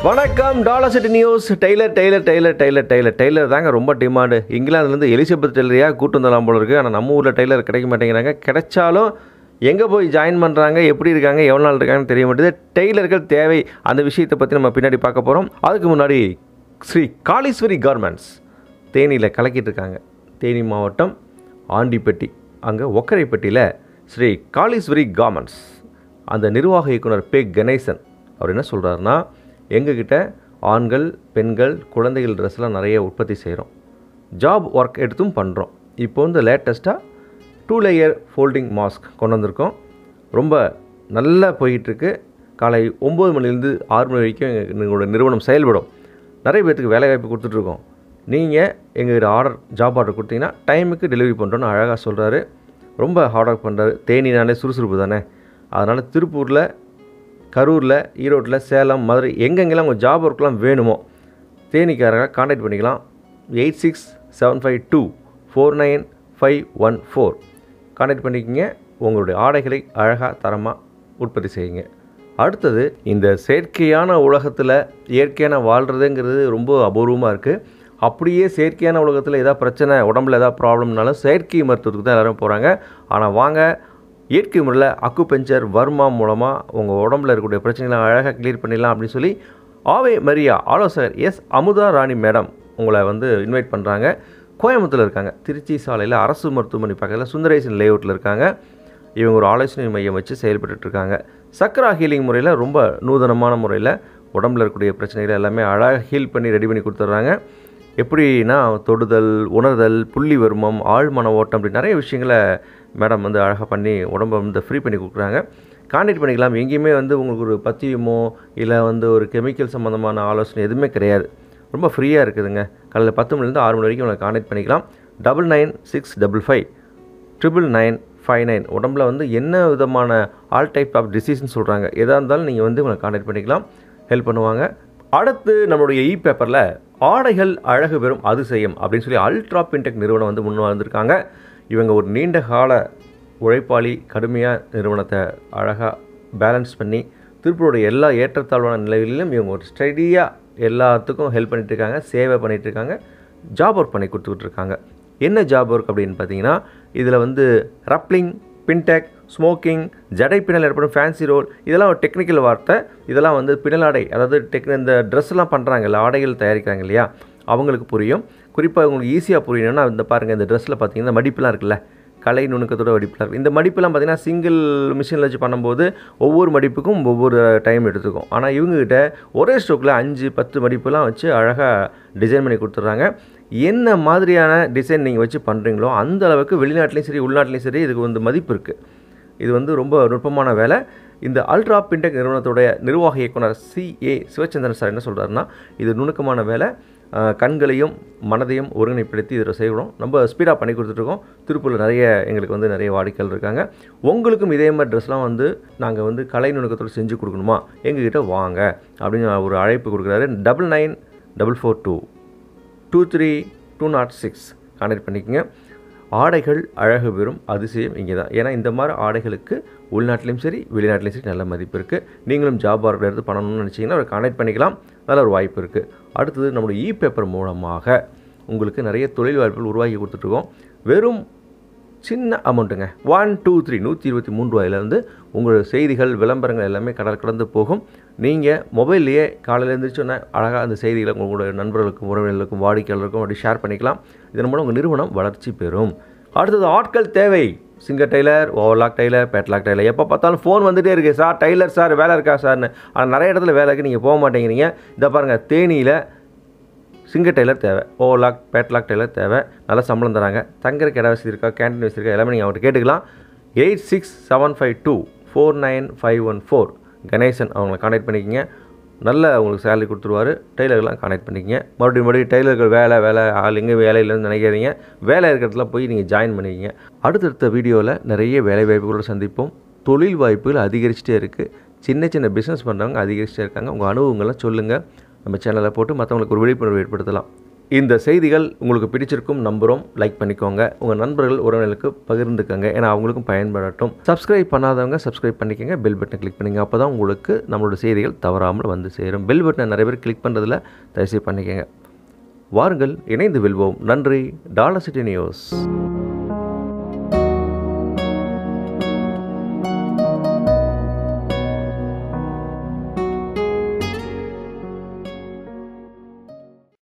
வணக்கம் Dollar City News tailor tailor tailor tailor tailor tailor தாங்க ரொம்ப டிமாண்டு இங்கிலாந்துலேருந்து எலிசபெத் டெய்லரையாக கூட்டு வந்தலாம் போல இருக்குது ஆனால் நம்ம ஊரில் டெய்லர் கிடைக்க மாட்டேங்கிறாங்க கிடைச்சாலும் எங்கே போய் ஜாயின் பண்ணுறாங்க எப்படி இருக்காங்க எவ்வளோ நாள் இருக்காங்கன்னு தெரிய மாட்டேது டெய்லர்கள் தேவை அந்த விஷயத்தை பற்றி நம்ம பின்னாடி பார்க்க போகிறோம் அதுக்கு முன்னாடி ஸ்ரீ காளீஸ்வரி கார்மெண்ட்ஸ் தேனியில் கலக்கிட்டு இருக்காங்க தேனி மாவட்டம் ஆண்டிப்பட்டி அங்கே ஒக்கரைப்பட்டியில் ஸ்ரீ காளீஸ்வரி கார்மெண்ட்ஸ் அந்த நிர்வாக இயக்குனர் பே கணேசன் அவர் என்ன சொல்கிறாருன்னா எங்ககிட்ட ஆண்கள் பெண்கள் குழந்தைகள் ட்ரெஸ்லாம் நிறைய உற்பத்தி செய்கிறோம் ஜாப் ஒர்க் எடுத்தும் பண்ணுறோம் இப்போ வந்து லேட்டஸ்ட்டாக டூ லேயர் ஃபோல்டிங் மாஸ்க் கொண்டு வந்திருக்கோம் ரொம்ப நல்லா போயிட்டுருக்கு காலை ஒம்பது மணிலேருந்து ஆறு மணி வரைக்கும் எங்க- எங்களோட நிறுவனம் செயல்படும் நிறைய பேர்த்துக்கு வேலைவாய்ப்பு கொடுத்துட்ருக்கோம் நீங்கள் எங்ககிட்ட ஆர்டர் ஜாப் ஆர்டர் கொடுத்தீங்கன்னா டைமுக்கு டெலிவரி பண்ணுறோன்னு அழகாக சொல்கிறாரு ரொம்ப ஹார்ட் ஒர்க் பண்ணுறாரு தேனினாலே சுறுசுறுப்பு தானே அதனால் திருப்பூரில் கரூரில் ஈரோட்டில் சேலம் மதுரை எங்கெங்கெல்லாம் உங்கள் ஜாப் ஒர்க்லாம் வேணுமோ தேனிக்காரங்க காண்டாக்ட் பண்ணிக்கலாம் eight six seven five two four nine five one four contact பண்ணிக்கங்க உங்களுடைய ஆடைகளை அழகாக தரமாக உற்பத்தி செய்யுங்க அடுத்தது இந்த செயற்கையான உலகத்தில் இயற்கையான வாழ்கிறதுங்கிறது ரொம்ப அபூர்வமாக இருக்குது அப்படியே செயற்கையான உலகத்தில் ஏதாவது பிரச்சனை உடம்புல ஏதாவது ப்ராப்ளம்னாலும் செயற்கை மருத்துவத்துக்கு தான் எல்லாரும் போகிறாங்க ஆனால் வாங்க இயற்கை முறையில் அக்குபெஞ்சர் வர்மா மூலமாக உங்கள் உடம்புல இருக்கக்கூடிய பிரச்சனைகளை அழகாக கிளியர் பண்ணிடலாம் அப்படின்னு சொல்லி ஆவே மரியா ஆலோசகர் எஸ் அமுதா ராணி மேடம் உங்களை வந்து இன்வைட் பண்ணுறாங்க கோயம்புத்தூரில் இருக்காங்க திருச்சி சாலையில் அரசு மருத்துவமனை பக்கத்தில் சுந்தரேசன் லேஅவுட்டில் இருக்காங்க இவங்க ஒரு ஆலோசனை மையம் வச்சு செயல்பட்டுட்டு இருக்காங்க சக்ரா ஹீலிங் முறையில் ரொம்ப நூதனமான முறையில் உடம்புல இருக்கக்கூடிய பிரச்சனைகளை எல்லாமே அழகாக ஹீல் பண்ணி ரெடி பண்ணி கொடுத்துட்றாங்க எப்படின்னா தொடுதல் உணர்தல் புள்ளி வருமம் ஆழ்மன ஓட்டம் அப்படி நிறைய விஷயங்களை மேடம் வந்து அழகாக பண்ணி உடம்பை வந்து ஃப்ரீ பண்ணி கொடுக்குறாங்க கான்டாக்ட் பண்ணிக்கலாம் எங்கேயுமே வந்து உங்களுக்கு ஒரு பத்தியமோ இல்லை வந்து ஒரு கெமிக்கல் சம்மந்தமான ஆலோசனை எதுவுமே கிடையாது ரொம்ப ஃப்ரீயாக இருக்குதுங்க காலையில் பத்து மணிலேருந்து ஆறு மணி வரைக்கும் உங்களை கான்டாக்ட் பண்ணிக்கலாம் double nine six double five triple nine five nine உடம்புல வந்து என்ன விதமான ஆல் டைப் ஆஃப் டிசீஸ்னு சொல்கிறாங்க எதாக இருந்தாலும் நீங்கள் வந்து உங்களை கான்டாக்ட் பண்ணிக்கலாம் ஹெல்ப் பண்ணுவாங்க அடுத்து நம்மளுடைய இ பேப்பரில் ஆடைகள் அழகு பெறும் அதிசயம் அப்படின்னு சொல்லி அல்ட்ரா பின்டெக் நிறுவனம் வந்து முன் வந்திருக்காங்க இவங்க ஒரு நீண்ட கால உழைப்பாளி கடுமையாக நிறுவனத்தை அழகாக பேலன்ஸ் பண்ணி திருப்பூருடைய எல்லா ஏற்றத்தாழ்வான நிலைகளிலும் இவங்க ஒரு ஸ்டடியாக எல்லாத்துக்கும் ஹெல்ப் பண்ணிட்டு இருக்காங்க சேவை பண்ணிட்டு இருக்காங்க ஜாப் ஒர்க் பண்ணி கொடுத்துக்கிட்டு இருக்காங்க என்ன ஜாப் ஒர்க் அப்படின்னு பார்த்தீங்கன்னா இதில் வந்து ரப்ளிங் பின்டெக் ஸ்மோக்கிங் ஜடை பின்னல் ஏற்படும் ஃபேன்சி ரோல் இதெல்லாம் ஒரு டெக்னிக்கல் வார்த்தை இதெல்லாம் வந்து பின்னலாடை அதாவது டெக் இந்த ட்ரெஸ்லாம் பண்ணுறாங்கல்ல ஆடைகள் தயாரிக்கிறாங்க இல்லையா அவங்களுக்கு புரியும் குறிப்பாக உங்களுக்கு ஈஸியாக புரியணும்னா இந்த பாருங்கள் இந்த ட்ரெஸ்ஸில் பார்த்தீங்கன்னா இந்த மடிப்புலாம் இருக்குல்ல கலை நுணுக்கத்தோட மடிப்புலாம் இருக்குது இந்த மடிப்புலாம் பார்த்தீங்கன்னா சிங்கிள் மிஷினில் வச்சு பண்ணும்போது ஒவ்வொரு மடிப்புக்கும் ஒவ்வொரு டைம் எடுத்துக்கும் ஆனால் இவங்ககிட்ட ஒரே ஸ்ட்ரோக்கில் அஞ்சு பத்து மடிப்புலாம் வச்சு அழகாக டிசைன் பண்ணி கொடுத்துட்றாங்க என்ன மாதிரியான டிசைன் நீங்கள் வச்சு பண்ணுறீங்களோ அந்த அளவுக்கு வெளிநாட்டிலையும் சரி உள்நாட்டிலையும் சரி இதுக்கு வந்து மதிப்பு இருக்குது இது வந்து ரொம்ப நுட்பமான வேலை இந்த அல்ட்ரா பின்டெக் நிறுவனத்துடைய நிர்வாக இயக்குனர் சிஏ சிவச்சந்திரன் சார் என்ன சொல்கிறாருன்னா இது நுணுக்கமான வேலை அஹ், கண்களையும் மனதையும் ஒருங்கிணைப்படுத்தி இதில் செய்கிறோம் நம்ம ஸ்பீடாக பண்ணி கொடுத்துட்ருக்கோம் திருப்பூரில் நிறைய எங்களுக்கு வந்து நிறைய வாடிக்கையாளர் இருக்காங்க உங்களுக்கும் இதே மாதிரி ட்ரெஸ்லாம் வந்து நாங்கள் வந்து கலை நுணுக்கத்தோடு செஞ்சு கொடுக்கணுமா எங்ககிட்ட வாங்க அப்படின்னு ஒரு அழைப்பு கொடுக்குறாரு double nine double four two two three two nought six contact பண்ணிக்கோங்க ஆடைகள் அழகு பெறும் அதிசயம் இங்கே தான் ஏன்னா இந்த மாதிரி ஆடைகளுக்கு உள்நாட்டிலையும் சரி வெளிநாட்டிலையும் சரி நல்ல மதிப்பு இருக்குது நீங்களும் ஜாப் ஆர்டர் எடுத்து பண்ணணும்னு நினச்சிங்கன்னா ஒரு கான்டாக்ட் பண்ணிக்கலாம் நல்ல ஒரு வாய்ப்பு இருக்குது அடுத்தது நம்மளுடைய இ பேப்பர் மூலமாக உங்களுக்கு நிறைய தொழில் வாய்ப்புகள் உருவாக்கி கொடுத்துட்ருக்கோம் வெறும் சின்ன அமௌண்ட்டுங்க ஒன் டூ த்ரீ நூற்றி இருபத்தி மூணு ரூபாயிலேருந்து உங்களோட செய்திகள் விளம்பரங்கள் எல்லாமே கடல் கடந்து போகும் நீங்கள் மொபைல்லையே காலையில் எழுந்திரிச்சோன்னே அழகாக அந்த செய்திகளை உங்களுடைய நண்பர்களுக்கும் உறவினர்களுக்கும் வாடிக்கையாளருக்கும் அப்படி ஷேர் பண்ணிக்கலாம் இதன் மூலம் உங்கள் நிறுவனம் வளர்ச்சி பெறும் அடுத்தது ஆட்கள் தேவை singer tailor overlock tailor flatlock tailor எப்போ பார்த்தாலும் ஃபோன் வந்துகிட்டே இருக்குது சார் டெய்லர் சார் வேலை இருக்கா சார்னு ஆனால் நிறைய இடத்துல வேலை இருக்குது நீங்கள் போக மாட்டேங்கிறீங்க இதை பாருங்கள் தேனியில் சிங்கர் டெய்லர் தேவை ஓவர்லாக் பேட்லாக் டெய்லர் தேவை நல்ல சம்பளம் தராங்க தங்குறதுக்கு இட வசதி இருக்கா கேன்டீன் வசதி இருக்கா எல்லாமே நீங்கள் அவர்கிட்ட கேட்டுக்கலாம் eight six seven five two four nine five one four Ganesan அவங்களை கான்டாக்ட் பண்ணிக்கங்க நல்ல உங்களுக்கு சேலரி கொடுத்துருவாரு டெய்லர்லாம் கான்டாக்ட் பண்ணிக்கங்க மறுபடியும் மறுபடியும் டெய்லர்கள் வேலை வேலை ஆள் எங்கே வேலை இல்லைன்னு நினைக்காதீங்க வேலை இருக்கிறதுல போய் நீங்கள் ஜாயின் பண்ணிக்கங்க அடுத்தடுத்த வீடியோவில் நிறைய வேலை வாய்ப்புகளோடு சந்திப்போம் தொழில் வாய்ப்புகள் அதிகரிச்சுட்டே இருக்குது சின்ன சின்ன பிஸ்னஸ் பண்ணுறவங்க அதிகரிச்சுட்டே இருக்காங்க உங்கள் அனுபவங்களை சொல்லுங்கள் நம்ம சேனலை போட்டு மற்றவங்களுக்கு ஒரு விழிப்புணர்வு ஏற்படுத்தலாம் இந்த செய்திகள் உங்களுக்கு பிடிச்சிருக்கும் நம்புகிறோம் லைக் பண்ணிக்கோங்க உங்கள் நண்பர்கள் உறவினர்களுக்கு பகிர்ந்துக்கங்க ஏன்னா அவங்களுக்கும் பயன்படட்டும் சப்ஸ்கிரைப் பண்ணாதவங்க சப்ஸ்கிரைப் பண்ணிக்கோங்க பெல் பட்டனை கிளிக் பண்ணிங்க அப்போ தான் உங்களுக்கு நம்மளோட செய்திகள் தவறாமல் வந்து சேரும் பெல் பட்டனை நிறைய பேர் கிளிக் பண்ணுறதுல தயவுசெய்து பண்ணிக்கோங்க வாருங்கள் இணைந்து வெல்வோம் நன்றி டாலர் சிட்டி நியூஸ்